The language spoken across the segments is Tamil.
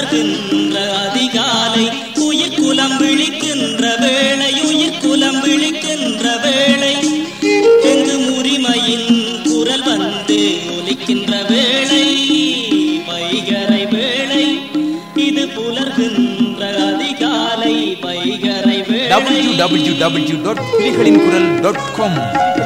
புலர்கின்ற அதிகாலை உயிர் குலம் விழிக்கின்ற வேளை உயிர் குலம் விழிக்கின்ற வேளை எங்கும் உரிமையின் குரல் வந்து ஒலிக்கின்ற வேளை வைகரை வேளை இது புலர்கின்ற அதிகாலை வைகரை வேளை டபிள்யூ டபிள்யூ டபிள்யூ டாட் புலிகளின் குரல் டாட் காம்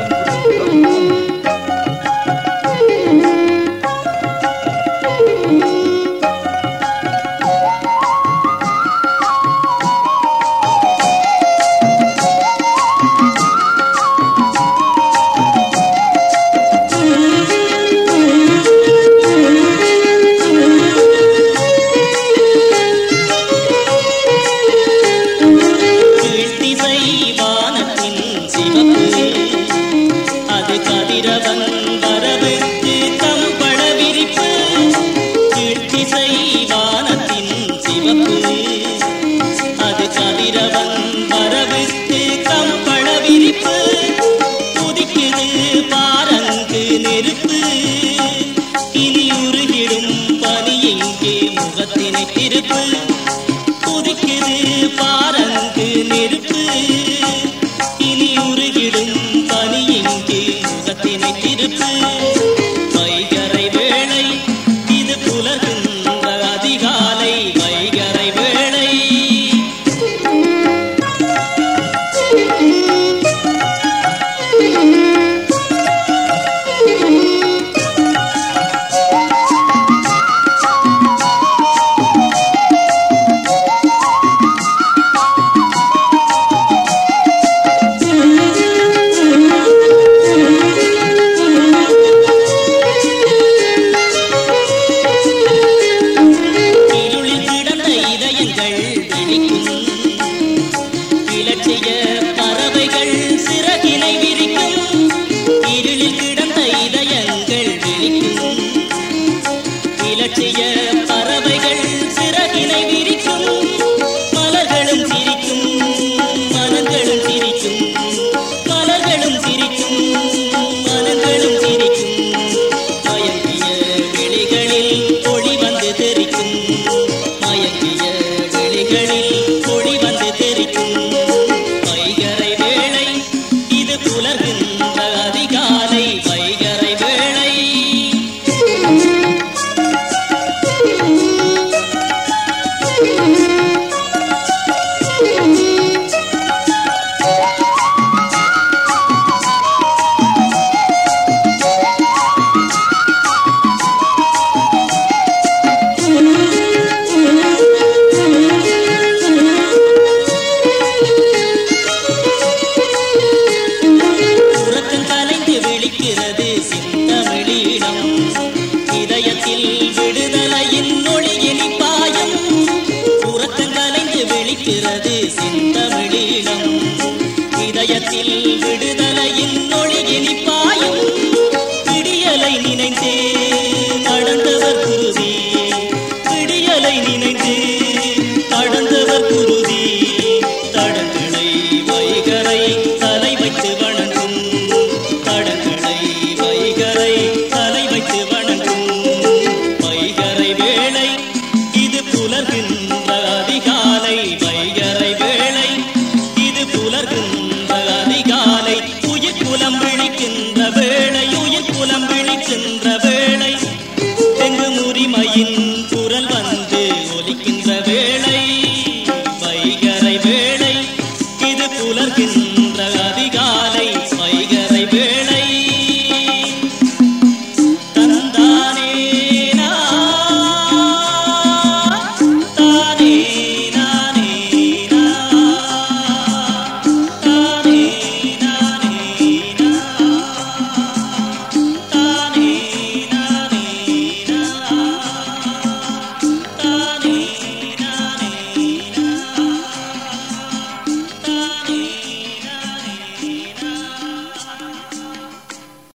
கீழ்த்திசை வானத்தின் சிவப்பு அது கதிரவன் வரவுக்கு கம்பள விரிப்பு கீழ்த்திசை வானத்தின் சிவப்பு அது கதிரவன் வரவுக்கு கம்பள விரிப்பு குதிக்குது பாரங்கு நெருப்பு இனி உருகிடும் பனி எங்கே முகத்தினை திருப்பு குதிக்குது பாரங்கு நெருப்பு இனி உருகிடும் பனி எங்கே முகத்தினை திருப்பு வைகரை வேளை இது புலகுன்ற அதிகாலை வைகரை வேளை இருளில் கிடந்த இதயங்கள் விழிக்கும் இலட்சிய பறவைகள் சிறகினை விரிக்கும் இருளில் கிடந்த இதயங்கள் விழிக்கும் இலட்சிய பறவைகள் சிறகினை விரிக்கும் மலர்களும் சிரிக்கும் மனங்களும் சிரிக்கும் மலர்களும் சிரிக்கும் மனங்களும் சிரிக்கும் மயங்கிய விழிகளில் ஒளி வந்து தெரிக்கும் மயங்கிய விழிகளில் ஒளி வந்து தெரிக்கும் வைகரை வேளை இது புலர்கின்ற அதிகாலை வைகரை வேளை உறக்கம் கலைந்து விழிக்கிறது சிந்தமிழீடம் இதயத்தில் விடுதலையின் ஒளியினி பாயம் உறக்கம் கலைந்து விழிக்கிறது சிந்தமிழீடம் இதயத்தில் விடுதலையின் ஒளியினி பாயம் விடியலை நினைத்தே நடந்தவர் குருதி